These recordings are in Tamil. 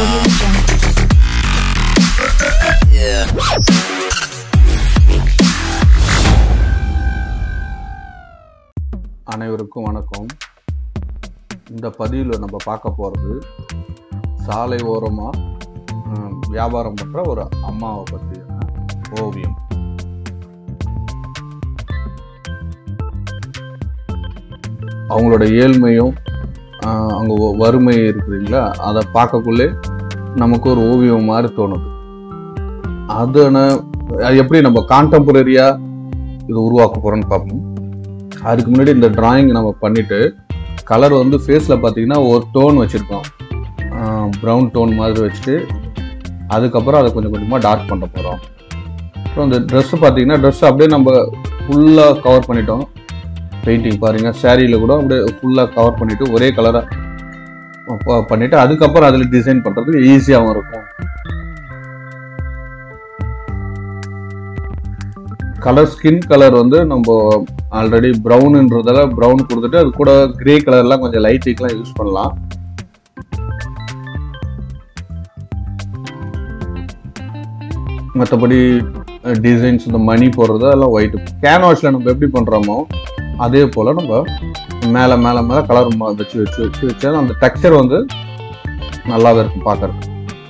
Audio Jungle. அனைவருக்கும் வணக்கம் இந்த பதிவில் நம்ம பார்க்க போகிறது சாலை ஓரமாக வியாபாரம் பண்ணுற ஒரு அம்மாவை பற்றியான ஓவியம் அவங்களோட ஏழ்மையும் ஆஹ், அவங்க வ- வறுமை இருக்குதுங்களா அதை பார்க்கக்குள்ளே நமக்கு ஒரு ஓவியம் மாதிரி தோணுது அது அது எப்படி நம்ம கான்டெம்பரரியாக இது உருவாக்க போகிறோன்னு பார்ப்போம் அதுக்கு முன்னாடி இந்த டிராயிங் நம்ம பண்ணிட்டு கலர் வந்து ஃபேஸில் பார்த்தீங்கன்னா ஒரு டோன் வச்சுருக்கோம் ப்ரௌன் டோன் மாதிரி வச்சுட்டு அதுக்கப்புறம் அதை கொஞ்சம் கொஞ்சமாக டார்க் பண்ண போகிறோம் அப்புறம் இந்த ட்ரெஸ்ஸு பார்த்தீங்கன்னா ட்ரெஸ் அப்படியே நம்ம ஃபுல்லாக கவர் பண்ணிட்டோம் பெயிண்டிங் பாருங்க சாரியில் கூட அப்படியே ஃபுல்லாக கவர் பண்ணிவிட்டு ஒரே கலராக பண்ணிவிட்டு அதுக்கப்புறம் அதில் டிசைன் பண்ணுறதுக்கு ஈஸியாகவும் இருக்கும் கலர் ஸ்கின் கலர் வந்து நம்ம ஆல்ரெடி ப்ரௌனுன்றதால ப்ரௌன் கொடுத்துட்டு அது கூட கிரே கலர்லாம் கொஞ்சம் லைட்டிங்லாம் யூஸ் பண்ணலாம் மற்றபடி டிசைன்ஸ் இந்த மணி போடுறது அதெல்லாம் ஒயிட் கேன்வாஸில் நம்ம எப்படி பண்ணுறோமோ அதே போல் நம்ம மேலே மேலே மேலே கலர் வச்சு வச்சு வச்சு வச்சா அந்த டெக்ஸ்சர் வந்து நல்லாவே இருக்கும் பார்க்கறதுக்கு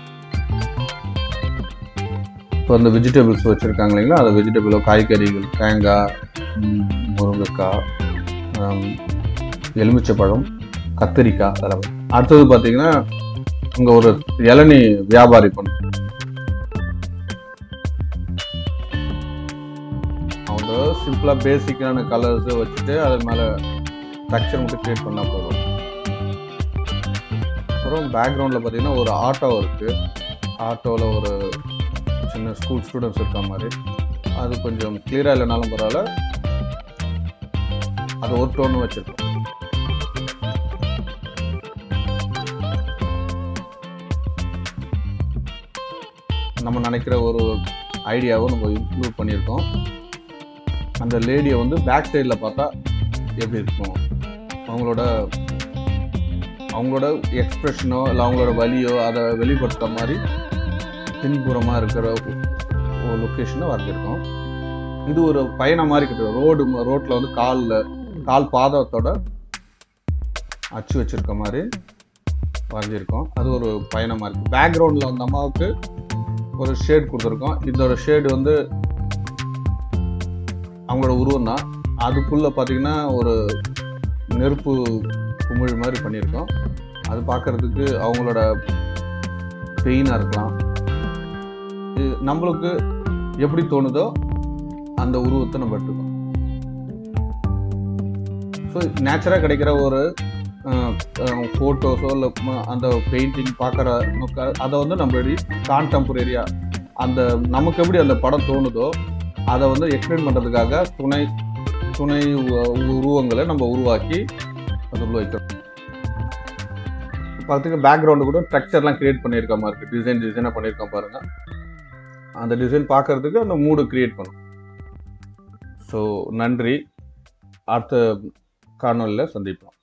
இப்போ இந்த வெஜிடபிள்ஸ் வச்சுருக்காங்க இல்லைங்களா அந்த வெஜிடபிளோ காய்கறிகள் தேங்காய் ம், முருங்கைக்காய் ஆம், எலுமிச்சைப்பழம் கத்திரிக்காய் அதெல்லாம் அடுத்தது பார்த்தீங்கன்னா இங்கே ஒரு இளநி வியாபாரி பண்ண அவங்க சிம்பிளாக பேசிக்கான கலர்ஸை வச்சுட்டு அது மேலே டெக்ஸ்சர் மட்டும் கிரியேட் பண்ணால் போதும் அப்புறம் பேக்ரவுண்டில் பார்த்தீங்கன்னா ஒரு ஆட்டோ இருக்குது ஆட்டோவில் ஒரு சின்ன ஸ்கூல் ஸ்டூடெண்ட்ஸ் இருக்க மாதிரி அது கொஞ்சம் கிளியராக இல்லைனாலும் பரவாயில்ல அது ஒரு டோன் வச்சிருக்கோம் நம்ம நினைக்கிற ஒரு ஐடியாவை நம்ம இன்க்ளூட் பண்ணியிருக்கோம் அந்த லேடியை வந்து பேக் சைடில் பார்த்தா எப்படி இருக்கும் அவங்களோட அவங்களோட எக்ஸ்பிரஷனோ இல்லை அவங்களோட வலியோ அதை வெளிப்படுத்துற மாதிரி பின்புறமாக இருக்கிற ஒரு லொக்கேஷனை வரைஞ்சிருக்கோம் இது ஒரு பயணம் மாதிரி கிட்ட ரோடு ரோட்டில் வந்து காலில் கால் பாதத்தோட அச்சு வச்சிருக்க மாதிரி வரைஞ்சிருக்கோம் அது ஒரு பயணமாக இருக்குது பேக்ரவுண்டில் அந்த அம்மாவுக்கு ஒரு ஷேட் கொடுத்துருக்கோம் இதோட ஷேடு வந்து அவங்களோட உருவம் தான் அதுக்குள்ளே பார்த்தீங்கன்னா ஒரு நெருப்பு குமிழ் மாதிரி பண்ணியிருக்கோம் அது பார்க்கறதுக்கு அவங்களோட பெயினாக இருக்கலாம் இது நம்மளுக்கு எப்படி தோணுதோ அந்த உருவத்தை நம்ம எடுத்துக்கோம் ஸோ நேச்சராக கிடைக்கிற ஒரு ஃபோட்டோஸோ இல்லை அந்த பெயிண்டிங் பார்க்குற அதை வந்து நம்ம எப்படி கான்டெம்பரரியாக அந்த நமக்கு எப்படி அந்த படம் தோணுதோ அதை வந்து எக்ஸ்பிளைன் பண்ணுறதுக்காக துணை துணை உ- உருவங்களை நம்ம உருவாக்கி அது உள்ள வைக்கிறோம் பார்த்துக்க பேக்ரவுண்டு கூட ஸ்ட்ரக்சர்லாம் கிரியேட் பண்ணியிருக்க மாதிரி இருக்குது டிசைன் டிசைனாக பண்ணியிருக்கோம் பாருங்க அந்த டிசைன் பார்க்கறதுக்கு அந்த மூடு கிரியேட் பண்ணும் ஸோ நன்றி அடுத்த காணொலியில் சந்திப்போம்